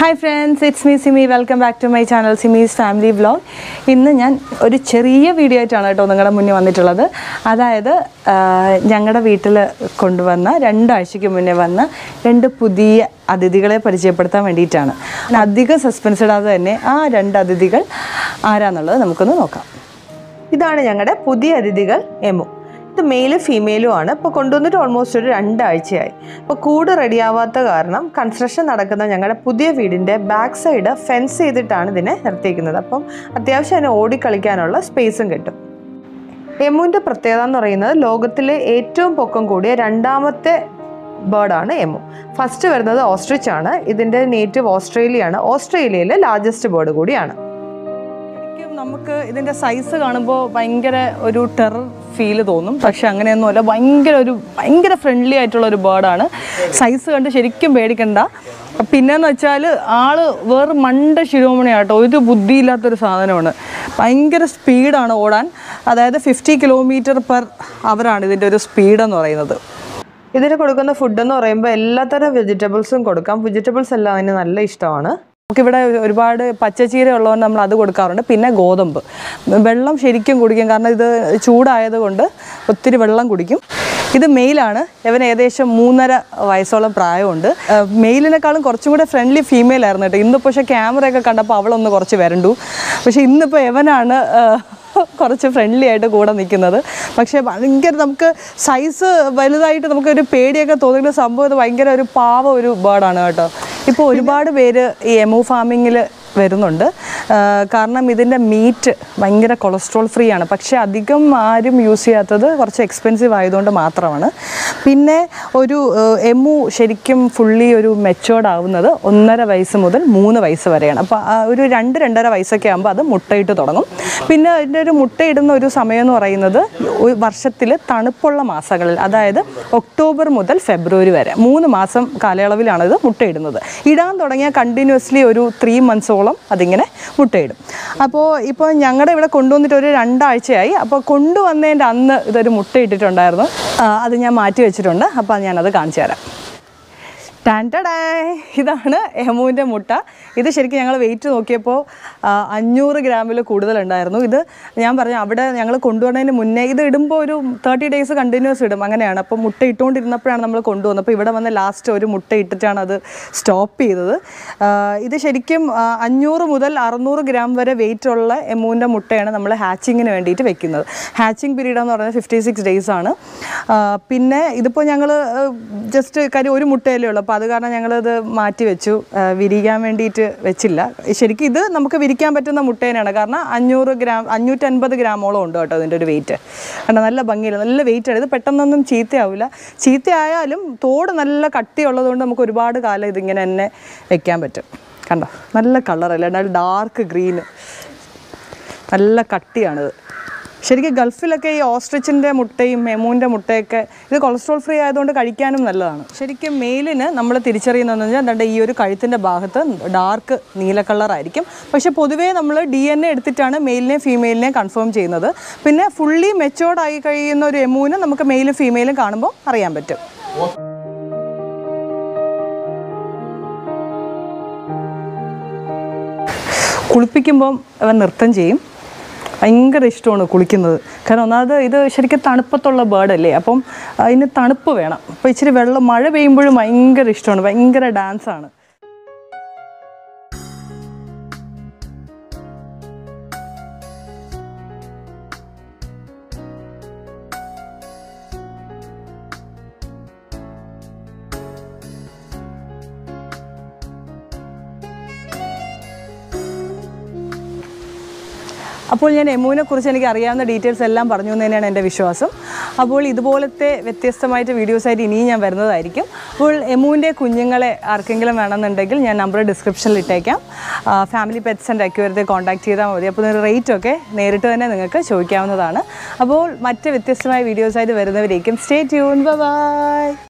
hi friends it's me Simi welcome back to my channel Simi's family vlog ഇന്ന് ഞാൻ ഒരു ചെറിയ വീഡിയോ ആയിട്ടാണ് കേട്ടോ നിങ്ങളുടെ മുന്നിൽ വന്നിട്ടുള്ളത് അതായത് ഞങ്ങളുടെ വീട്ടിൽ കൊണ്ടുവന്ന രണ്ടാഴ്ചയ്ക്ക് മുന്നേ വന്ന രണ്ട് പുതിയ അതിഥികളെ പരിചയപ്പെടുത്താൻ വേണ്ടിയിട്ടാണ് അധികം സസ്പെൻസ് ഇടാതെ തന്നെ ആ രണ്ട് അതിഥികൾ ആരാന്നുള്ളത് നമുക്കൊന്ന് നോക്കാം ഇതാണ് ഞങ്ങളുടെ പുതിയ അതിഥികൾ എമു ഇത് മെയിലും ഫീമെയിലും ആണ് ഇപ്പോൾ കൊണ്ടുവന്നിട്ട് ഓൾമോസ്റ്റ് ഒരു രണ്ടാഴ്ചയായി ഇപ്പോൾ കൂട് റെഡിയാവാത്ത കാരണം കൺസ്ട്രക്ഷൻ നടക്കുന്ന ഞങ്ങളുടെ പുതിയ വീടിൻ്റെ ബാക്ക് സൈഡ് ഫെൻസ് ചെയ്തിട്ടാണ് ഇതിനെ നിർത്തിയിരിക്കുന്നത് അപ്പം അത്യാവശ്യം അതിന് ഓടിക്കളിക്കാനുള്ള സ്പേസും കിട്ടും എമുവിൻ്റെ പ്രത്യേകത എന്ന് പറയുന്നത് ലോകത്തിലെ ഏറ്റവും പൊക്കം കൂടിയ രണ്ടാമത്തെ ബേർഡാണ് എമു ഫസ്റ്റ് വരുന്നത് ഓസ്ട്രിച്ച് ആണ് ഇതിൻ്റെ നേറ്റീവ് ഓസ്ട്രേലിയ ആണ് ഓസ്ട്രേലിയയിലെ ലാർജസ്റ്റ് ബേർഡ് കൂടിയാണ് ശരിക്കും നമുക്ക് ഇതിൻ്റെ സൈസ് കാണുമ്പോൾ ഭയങ്കര ഒരു ടെറർ ഫീൽ തോന്നും പക്ഷെ അങ്ങനെയൊന്നുമല്ല ഭയങ്കര ഒരു ഭയങ്കര ഫ്രണ്ട്ലി ആയിട്ടുള്ള ഒരു ബേർഡാണ് സൈസ് കണ്ട് ശരിക്കും പേടിക്കണ്ട പിന്നെന്ന് വെച്ചാൽ ആള് വേറെ മണ്ട ശിരോമണിയാട്ടോ ഒരു ബുദ്ധിയില്ലാത്തൊരു സാധനമാണ് ഭയങ്കര സ്പീഡാണ് ഓടാൻ അതായത് ഫിഫ്റ്റി കിലോമീറ്റർ പെർ അവറാണ് ഇതിൻ്റെ ഒരു സ്പീഡ് എന്ന് പറയുന്നത് ഇതിന് കൊടുക്കുന്ന ഫുഡ് എന്ന് പറയുമ്പോൾ എല്ലാത്തരം വെജിറ്റബിൾസും കൊടുക്കാം വെജിറ്റബിൾസ് എല്ലാം അതിന് നല്ല ഇഷ്ടമാണ് നമുക്കിവിടെ ഒരുപാട് പച്ചച്ചീര ഉള്ളതുകൊണ്ട് നമ്മൾ അത് കൊടുക്കാറുണ്ട് പിന്നെ ഗോതമ്പ് വെള്ളം ശരിക്കും കുടിക്കും കാരണം ഇത് ചൂടായത് കൊണ്ട് ഒത്തിരി വെള്ളം കുടിക്കും ഇത് മെയിലാണ് ഇവൻ ഏകദേശം മൂന്നര വയസ്സോളം പ്രായമുണ്ട് ഏഹ് മെയിലിനേക്കാളും കുറച്ചും കൂടെ ഫ്രണ്ട്ലി ഫീമെയിൽ ആയിരുന്നു കേട്ടോ ഇന്നിപ്പോൾ പക്ഷേ ക്യാമറയൊക്കെ കണ്ടപ്പോൾ അവളൊന്ന് കുറച്ച് വരണ്ടു പക്ഷേ ഇന്നിപ്പോൾ ഇവനാണ് ഏഹ് കുറച്ച് ഫ്രണ്ട്ലി ആയിട്ട് കൂടെ നിൽക്കുന്നത് പക്ഷേ ഭയങ്കര നമുക്ക് സൈസ് വലുതായിട്ട് നമുക്കൊരു പേടിയൊക്കെ തോന്നുന്ന സംഭവം ഇത് ഭയങ്കര ഒരു പാവ ഒരു ബേർഡാണ് കേട്ടോ ഇപ്പോൾ ഒരുപാട് പേര് ഈ എമു ഫാമിങ്ങിൽ വരുന്നുണ്ട് ആ, കാരണം ഇതിൻ്റെ മീറ്റ് ഭയങ്കര കൊളസ്ട്രോൾ ഫ്രീ ആണ് പക്ഷേ അധികം ആരും യൂസ് ചെയ്യാത്തത് കുറച്ച് എക്സ്പെൻസീവ് ആയതുകൊണ്ട് മാത്രമാണ് പിന്നെ ഒരു ആ, എമു ശരിക്കും ഫുള്ളി ഒരു മെച്ചോർഡ് ആവുന്നത് ഒന്നര വയസ്സ് മുതൽ മൂന്ന് വയസ്സ് വരെയാണ് അപ്പോൾ ആ ഒരു രണ്ട് രണ്ടര വയസ്സൊക്കെ ആകുമ്പോൾ അത് മുട്ടയിട്ട് തുടങ്ങും പിന്നെ അതിൻ്റെ ഒരു മുട്ടയിടുന്ന ഒരു സമയം എന്ന് പറയുന്നത് ഒരു വർഷത്തിൽ തണുപ്പുള്ള മാസങ്ങളിൽ അതായത് ഒക്ടോബർ മുതൽ ഫെബ്രുവരി വരെ മൂന്ന് മാസം കാലയളവിലാണ് ഇത് മുട്ടയിടുന്നത് ഇടാൻ തുടങ്ങിയ കണ്ടിന്യൂസ്ലി ഒരു ത്രീ മന്ത്സോളം അതിങ്ങനെ മുട്ടയിടും അപ്പോൾ ഇപ്പോൾ ഞങ്ങളുടെ ഇവിടെ കൊണ്ടുവന്നിട്ട് ഒരു രണ്ടാഴ്ചയായി അപ്പോൾ കൊണ്ടുവന്നതിൻ്റെ അന്ന് ഇതൊരു മുട്ടയിട്ടിട്ടുണ്ടായിരുന്നു ആ, അത് ഞാൻ മാറ്റി വെച്ചിട്ടുണ്ട് അപ്പോൾ ഞാനത് കാണിച്ചു തരാം ടാൻറ്റഡേ ഇതാണ് എമുവിൻ്റെ മുട്ട ഇത് ശരിക്കും ഞങ്ങൾ വെയിറ്റ് നോക്കിയപ്പോൾ ആ, അഞ്ഞൂറ് ഗ്രാമിൽ കൂടുതലുണ്ടായിരുന്നു ഇത് ഞാൻ പറഞ്ഞു അവിടെ ഞങ്ങൾ കൊണ്ടുവന്നതിന് മുന്നേ ഇത് ഇടുമ്പോൾ ഒരു തേർട്ടി ഡേയ്സ് കണ്ടിന്യൂസ് ഇടും അങ്ങനെയാണ് അപ്പോൾ മുട്ട ഇട്ടുകൊണ്ടിരുന്നപ്പോഴാണ് നമ്മൾ കൊണ്ടുവന്നത് അപ്പോൾ ഇവിടെ വന്ന് ലാസ്റ്റ് ഒരു മുട്ട ഇട്ടിട്ടാണ് അത് സ്റ്റോപ്പ് ചെയ്തത് ആ, ഇത് ശരിക്കും ആ, അഞ്ഞൂറ് മുതൽ അറുന്നൂറ് ഗ്രാം വരെ വെയിറ്റ് ഉള്ള എമുവിൻ്റെ മുട്ടയാണ് നമ്മൾ ഹാച്ചിങ്ങിന് വേണ്ടിയിട്ട് വെക്കുന്നത് ഹാച്ചിങ് പീരീഡ് എന്ന് പറയുന്നത് ഫിഫ്റ്റി സിക്സ് ഡേയ്സ് ആണ് ആ, പിന്നെ ഇതിപ്പോൾ ഞങ്ങൾ ജസ്റ്റ് കാര്യം ഒരു മുട്ടയല്ലേ ഉള്ളൂ അപ്പോൾ അത് കാരണം ഞങ്ങളത് മാറ്റി വെച്ചു ആ, വിരിക്കാൻ വേണ്ടിയിട്ട് വെച്ചില്ല ശരിക്കും ഇത് നമുക്ക് വിരിക്കാൻ പറ്റുന്ന മുട്ട തന്നെയാണ് കാരണം അഞ്ഞൂറ് ഗ്രാം അഞ്ഞൂറ്റൻപത് ഗ്രാമോളം ഉണ്ട് കേട്ടോ ഇതിൻ്റെ ഒരു വെയിറ്റ് കാരണം നല്ല ഭംഗിയില്ല നല്ല വെയിറ്റ് ആണ് ഇത് പെട്ടെന്നൊന്നും ചീത്തയാവില്ല ചീത്തയായാലും തോട് നല്ല കട്ടിയുള്ളതുകൊണ്ട് നമുക്ക് ഒരുപാട് കാലം ഇതിങ്ങനെ തന്നെ വെക്കാൻ പറ്റും കണ്ടോ നല്ല കളറല്ലേ നല്ല ഡാർക്ക് ഗ്രീന് നല്ല കട്ടിയാണിത് ശരിക്കും ഗൾഫിലൊക്കെ ഈ ഓസ്ട്രിച്ചിൻ്റെ മുട്ടയും മെമൂൻ്റെ മുട്ടയൊക്കെ ഇത് കൊളസ്ട്രോൾ ഫ്രീ ആയതുകൊണ്ട് കഴിക്കാനും നല്ലതാണ് ശരിക്കും മെയിലിന് നമ്മൾ തിരിച്ചറിയുന്നതെന്ന് പറഞ്ഞാൽ ദാണ്ടെ ഈ ഒരു കഴുത്തിൻ്റെ ഭാഗത്ത് ഡാർക്ക് നീല കളറായിരിക്കും പക്ഷേ പൊതുവേ നമ്മൾ ഡി എൻ എ എടുത്തിട്ടാണ് മെയിലിനെയും ഫീമെയിലിനെയും കൺഫേം ചെയ്യുന്നത് പിന്നെ ഫുള്ളി മെച്ചോർഡ് ആയി കഴിയുന്ന ഒരു എമൂവിന് നമുക്ക് മെയിലും ഫീമെയിലും കാണുമ്പോൾ അറിയാൻ പറ്റും കുളിപ്പിക്കുമ്പം അവൻ നൃത്തം ചെയ്യും ഭയങ്കര ഇഷ്ടമാണ് കുളിക്കുന്നത് കാരണം ഒന്നാമത് ഇത് ശരിക്കും തണുപ്പത്തുള്ള ബേർഡല്ലേ അപ്പം അതിന് തണുപ്പ് വേണം അപ്പോൾ ഇച്ചിരി വെള്ളം മഴ പെയ്യുമ്പോഴും ഭയങ്കര ഇഷ്ടമാണ് ഭയങ്കര ഡാൻസാണ് അപ്പോൾ ഞാൻ എമുവിനെ കുറിച്ച് എനിക്ക് അറിയാവുന്ന ഡീറ്റെയിൽസ് എല്ലാം പറഞ്ഞു എന്ന് തന്നെയാണ് എൻ്റെ വിശ്വാസം അപ്പോൾ ഇതുപോലത്തെ വ്യത്യസ്തമായിട്ട് വീഡിയോസായിട്ട് ഇനിയും ഞാൻ വരുന്നതായിരിക്കും അപ്പോൾ എമുവിൻ്റെ കുഞ്ഞുങ്ങളെ ആർക്കെങ്കിലും വേണമെന്നുണ്ടെങ്കിൽ ഞാൻ നമ്പർ ഡിസ്ക്രിപ്ഷനിൽ ഇട്ടേക്കാം ഫാമിലി പെറ്റ്സ് ആൻഡ് അക്യൂരത്തെ കോൺടാക്ട് ചെയ്താൽ മതി അപ്പോൾ റേറ്റ് ഒക്കെ നേരിട്ട് തന്നെ നിങ്ങൾക്ക് ചോദിക്കാവുന്നതാണ് അപ്പോൾ മറ്റ് വ്യത്യസ്തമായ വീഡിയോസായിട്ട് വരുന്നവരേക്കും സ്റ്റേ ട്യൂൺ ബൈ